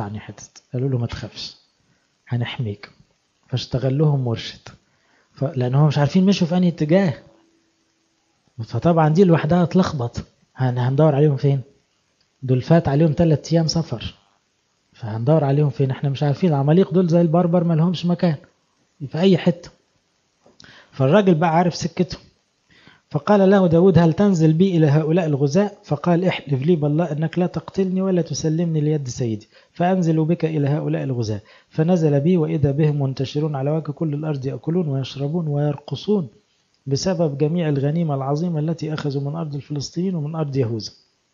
قطعني حتت قالوا له ما تخافش هنحميك فاشتغل لهم مرشد لأن هم مش عارفين مشوا في أنهي اتجاه فطبعا دي لوحدها تلخبط هندور عليهم فين دول فات عليهم ثلاث أيام سفر فهندور عليهم فين احنا مش عارفين العماليق دول زي البربر ما لهمش مكان في أي حتة فالراجل بقى عارف سكته فقال له داود هل تنزل بي إلى هؤلاء الغزاء فقال احلف لي بالله أنك لا تقتلني ولا تسلمني ليد سيدي فأنزل بك إلى هؤلاء الغزاة فنزل بي وإذا بهم منتشرون على وجه كل الأرض يأكلون ويشربون ويرقصون بسبب جميع الغنيمة العظيمة التي أخذوا من أرض الفلسطينيين ومن أرض يهوذا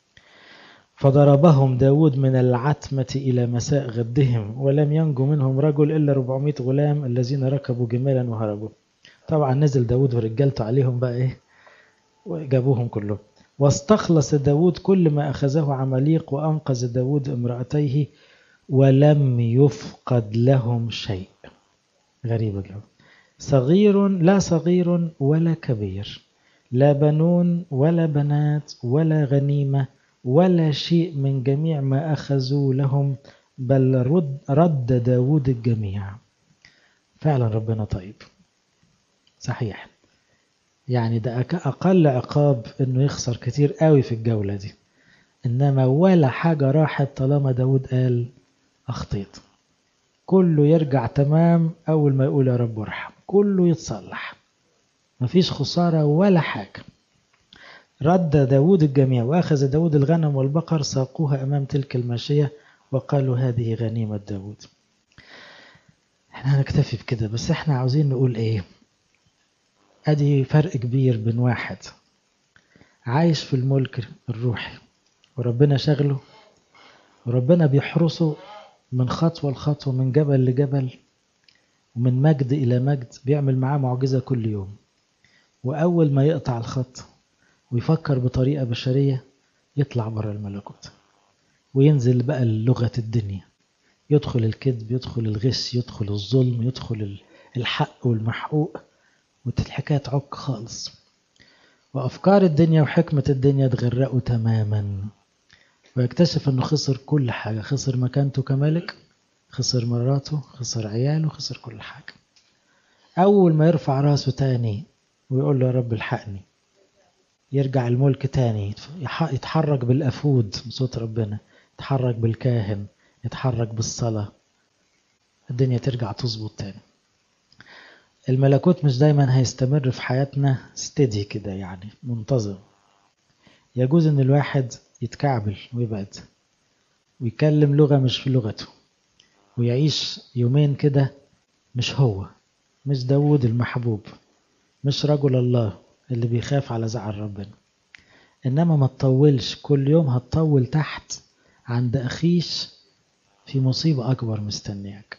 فضربهم داود من العتمة إلى مساء غدهم ولم ينجو منهم رجل إلا 400 غلام الذين ركبوا جمالا وهربوا طبعا نزل داود ورجالته عليهم بقى إيه وجابوهم كلهم واستخلص داود كل ما أخذه عمليق وأنقذ داود امرأتيه ولم يفقد لهم شيء غريبة جدا صغير لا صغير ولا كبير لا بنون ولا بنات ولا غنيمة ولا شيء من جميع ما أخذوا لهم بل رد, رد داود الجميع فعلا ربنا طيب صحيح يعني ده أقل عقاب إنه يخسر كتير قوي في الجولة دي إنما ولا حاجة راحت طالما داود قال أخطيت كله يرجع تمام أول ما يقول يا رب ارحم كله يتصلح مفيش خسارة ولا حاجة رد داود الجميع وأخذ داود الغنم والبقر ساقوها أمام تلك الماشية وقالوا هذه غنيمة داود احنا هنكتفي بكده بس احنا عاوزين نقول ايه ادي فرق كبير بين واحد عايش في الملك الروحي وربنا شغله وربنا بيحرسه من خطوة لخطوة من جبل لجبل ومن مجد إلى مجد بيعمل معاه معجزة كل يوم وأول ما يقطع الخط ويفكر بطريقة بشرية يطلع بره الملكوت وينزل بقى لغة الدنيا يدخل الكذب يدخل الغش يدخل الظلم يدخل الحق والمحقوق والحكاية تعك خالص وأفكار الدنيا وحكمة الدنيا تغرقه تماما ويكتشف أنه خسر كل حاجة خسر مكانته كملك خسر مراته خسر عياله خسر كل حاجة أول ما يرفع راسه تاني ويقول له يا رب الحقني يرجع الملك تاني يتحرك بالأفود بصوت ربنا يتحرك بالكاهن يتحرك بالصلاة الدنيا ترجع تظبط تاني الملكوت مش دايما هيستمر في حياتنا ستدي كده يعني منتظم يجوز ان الواحد يتكعبل ويبعد ويكلم لغة مش في لغته ويعيش يومين كده مش هو مش داود المحبوب مش رجل الله اللي بيخاف على زعل ربنا إنما ما تطولش كل يوم هتطول تحت عند أخيش في مصيبة أكبر مستنياك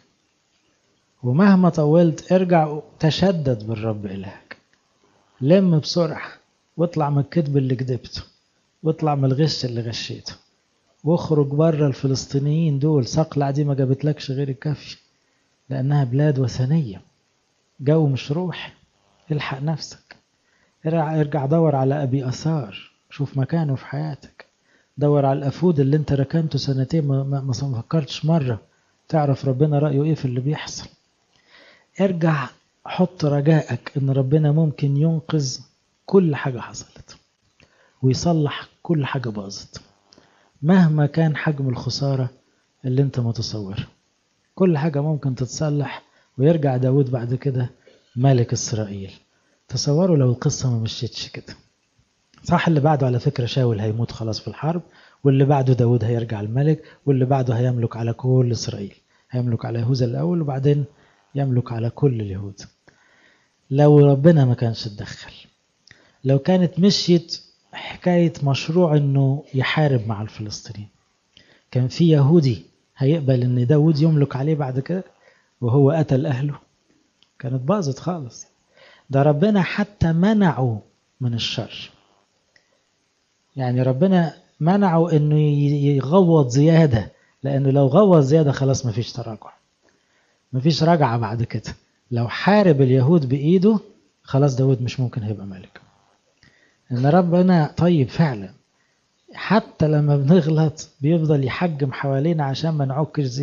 ومهما طولت ارجع تشدد بالرب إلهك لم بسرعة واطلع من الكذب اللي كذبته واطلع من الغش اللي غشيته واخرج بره الفلسطينيين دول صقلع دي ما جابتلكش غير الكافي لأنها بلاد وثنية جو مش روحي الحق نفسك ارجع دور على أبي أثار شوف مكانه في حياتك دور على الأفود اللي انت ركنته سنتين ما, ما, ما فكرتش مرة تعرف ربنا رأيه ايه في اللي بيحصل ارجع حط رجائك ان ربنا ممكن ينقذ كل حاجة حصلت ويصلح كل حاجة باظت مهما كان حجم الخسارة اللي انت متصور كل حاجة ممكن تتصلح ويرجع داود بعد كده ملك إسرائيل تصوروا لو القصة ما مشيتش كده صح اللي بعده على فكرة شاول هيموت خلاص في الحرب واللي بعده داود هيرجع الملك واللي بعده هيملك على كل إسرائيل هيملك على يهوذا الأول وبعدين يملك على كل اليهود لو ربنا ما كانش اتدخل لو كانت مشيت حكاية مشروع انه يحارب مع الفلسطينيين كان في يهودي هيقبل ان داود يملك عليه بعد كده وهو قتل اهله كانت باظت خالص ده ربنا حتى منعه من الشر يعني ربنا منعه انه يغوض زيادة لانه لو غوض زيادة خلاص مفيش تراجع مفيش رجعة بعد كده لو حارب اليهود بإيده خلاص داود مش ممكن هيبقى ملك ان ربنا طيب فعلا حتى لما بنغلط بيفضل يحجم حوالينا عشان ما نعكش